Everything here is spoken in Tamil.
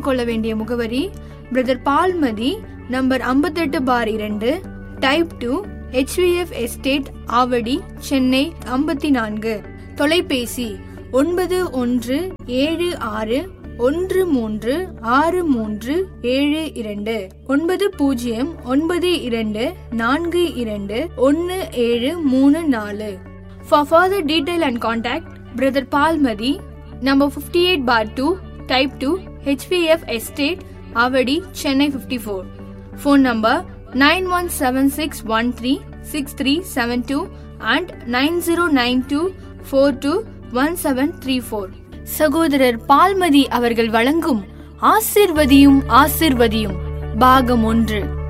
கொள்ள வேண்டிய முகவரி பிரதர் பால்மதி நம்பர் ஐம்பத்தெட்டு பார் இரண்டு type two HVF estate Avadi Chennai ஐம்பத்தி நான்கு தொலைபேசி ஒன்பது ஒன்று ஏழு ஆறு ஒன்று மூன்று ஆறு மூன்று ஏழு இரண்டு ஒன்பது பூஜ்ஜியம் ஒன்பது இரண்டு நான்கு இரண்டு ஒன்று ஏழு மூணு நாலு for further detail and contact brother Palmathi number fifty eight bar two type two HBF estate Avadi Chennai fifty four phone number nine one seven six one three six three seven two and nine zero nine two four two one seven three four சகோதரர் பால்மதி அவர்கள் வழங்கும் ஆசிர்வதியும் ஆசிர்வதியும் பாகம் ஒன்று